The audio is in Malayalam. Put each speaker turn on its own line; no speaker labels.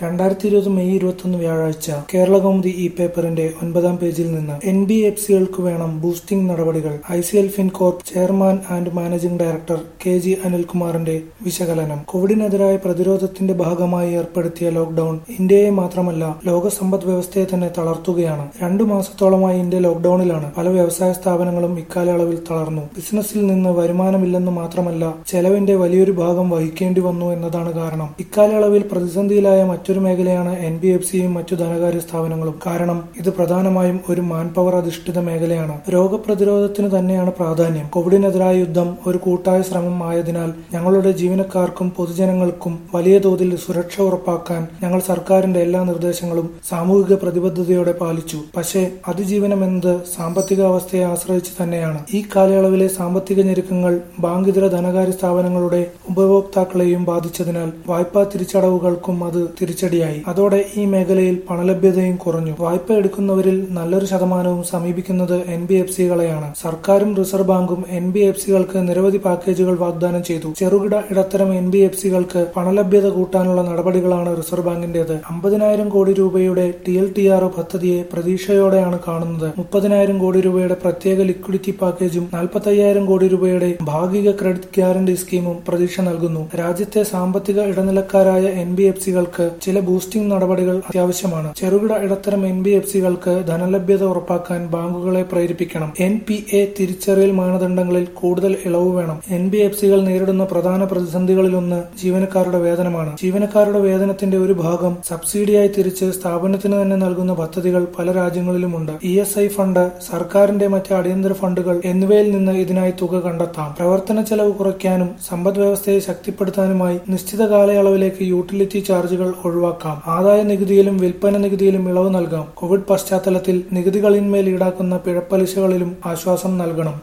രണ്ടായിരത്തി ഇരുപത് മെയ് ഇരുപത്തൊന്ന് വ്യാഴാഴ്ച കേരളകൗമുദി ഇ പേപ്പറിന്റെ ഒൻപതാം പേജിൽ നിന്ന് എൻ ബി എഫ് സികൾക്ക് വേണം ബൂസ്റ്റിംഗ് നടപടികൾ I C L Fincorp chairman and managing director K G അനിൽകുമാറിന്റെ വിശകലനം കോവിഡിനെതിരായ പ്രതിരോധത്തിന്റെ ഭാഗമായി ഏർപ്പെടുത്തിയ ലോക്ഡൌൺ ഇന്ത്യയെ മാത്രമല്ല ലോക സമ്പദ് വ്യവസ്ഥയെ തന്നെ തളർത്തുകയാണ് രണ്ടു മാസത്തോളമായി ഇന്ത്യ ലോക്ഡൌണിലാണ് പല വ്യവസായ സ്ഥാപനങ്ങളും ഇക്കാലയളവിൽ തളർന്നു ബിസിനസ്സിൽ നിന്ന് വരുമാനമില്ലെന്ന് മാത്രമല്ല ചെലവിന്റെ വലിയൊരു ഭാഗം വഹിക്കേണ്ടി വന്നു എന്നതാണ് കാരണം ഇക്കാലയളവിൽ പ്രതിസന്ധിയിലായ മറ്റൊരു മേഖലയാണ് എൻ ബി എഫ് സിയും മറ്റു ധനകാര്യ സ്ഥാപനങ്ങളും കാരണം ഇത് പ്രധാനമായും ഒരു മാൻ പവർ അധിഷ്ഠിത മേഖലയാണ് രോഗപ്രതിരോധത്തിന് തന്നെയാണ് പ്രാധാന്യം കോവിഡിനെതിരായ യുദ്ധം ഒരു കൂട്ടായ ശ്രമം ആയതിനാൽ ഞങ്ങളുടെ ജീവനക്കാർക്കും പൊതുജനങ്ങൾക്കും വലിയ തോതിൽ സുരക്ഷ ഉറപ്പാക്കാൻ ഞങ്ങൾ സർക്കാരിന്റെ എല്ലാ നിർദ്ദേശങ്ങളും സാമൂഹിക പ്രതിബദ്ധതയോടെ പാലിച്ചു പക്ഷേ അതിജീവനം എന്നത് സാമ്പത്തിക അവസ്ഥയെ ആശ്രയിച്ച് തന്നെയാണ് ഈ കാലയളവിലെ സാമ്പത്തിക ഞെരുക്കങ്ങൾ ബാങ്കിതര ധനകാര്യ സ്ഥാപനങ്ങളുടെ ഉപഭോക്താക്കളെയും ബാധിച്ചതിനാൽ വായ്പാ തിരിച്ചടവുകൾക്കും അത് തിരിച്ചടിയായി അതോടെ ഈ മേഖലയിൽ പണലഭ്യതയും കുറഞ്ഞു വായ്പ എടുക്കുന്നവരിൽ നല്ലൊരു ശതമാനവും സമീപിക്കുന്നത് എൻ ബി എഫ് സികളെയാണ് സർക്കാരും റിസർവ് ബാങ്കും എൻ ബി എഫ് സികൾക്ക് നിരവധി പാക്കേജുകൾ വാഗ്ദാനം ചെയ്തു ചെറുകിട ഇടത്തരം എൻ ബി എഫ് സികൾക്ക് പണലഭ്യത കൂട്ടാനുള്ള നടപടികളാണ് റിസർവ് ബാങ്കിന്റേത് അമ്പതിനായിരം കോടി രൂപയുടെ ടി എൽ ടി ആർ പദ്ധതിയെ പ്രതീക്ഷയോടെയാണ് കാണുന്നത് മുപ്പതിനായിരം കോടി രൂപയുടെ പ്രത്യേക ലിക്വിഡിറ്റി പാക്കേജും നാൽപ്പത്തയ്യായിരം കോടി രൂപയുടെ ഭാഗിക ക്രെഡിറ്റ് ഗ്യാരണ്ടി സ്കീമും പ്രതീക്ഷ നൽകുന്നു രാജ്യത്തെ സാമ്പത്തിക ഇടനിലക്കാരായ എൻ ബി എഫ് സികൾക്ക് ചില ബൂസ്റ്റിംഗ് നടപടികൾ അത്യാവശ്യമാണ് ചെറുകിട ഇടത്തരം എൻ ബി എഫ് സികൾക്ക് ധനലഭ്യത ഉറപ്പാക്കാൻ ബാങ്കുകളെ പ്രേരിപ്പിക്കണം എൻ പി എ തിരിച്ചറിയൽ മാനദണ്ഡങ്ങളിൽ കൂടുതൽ ഇളവ് വേണം എൻ ബി എഫ് സികൾ നേരിടുന്ന പ്രധാന പ്രതിസന്ധികളിലൊന്ന് ജീവനക്കാരുടെ വേതനമാണ് ജീവനക്കാരുടെ വേതനത്തിന്റെ ഒരു ഭാഗം സബ്സിഡിയായി തിരിച്ച് സ്ഥാപനത്തിന് തന്നെ നൽകുന്ന പദ്ധതികൾ പല രാജ്യങ്ങളിലുമുണ്ട് ഇ എസ് ഐ ഫണ്ട് സർക്കാരിന്റെ മറ്റ് അടിയന്തര ഫണ്ടുകൾ എന്നിവയിൽ നിന്ന് ഇതിനായി തുക കണ്ടെത്താം പ്രവർത്തന ചെലവ് കുറയ്ക്കാനും സമ്പദ് വ്യവസ്ഥയെ ശക്തിപ്പെടുത്താനുമായി നിശ്ചിത കാലയളവിലേക്ക് യൂട്ടിലിറ്റി ചാർജുകൾ ഒഴിവാക്കാം ആദായ നികുതിയിലും വിൽപ്പന നികുതിയിലും ഇളവ് നൽകാം കോവിഡ് പശ്ചാത്തലത്തിൽ നികുതികളിന്മേൽ ഈടാക്കുന്ന പിഴപ്പലിശകളിലും ആശ്വാസം നൽകണം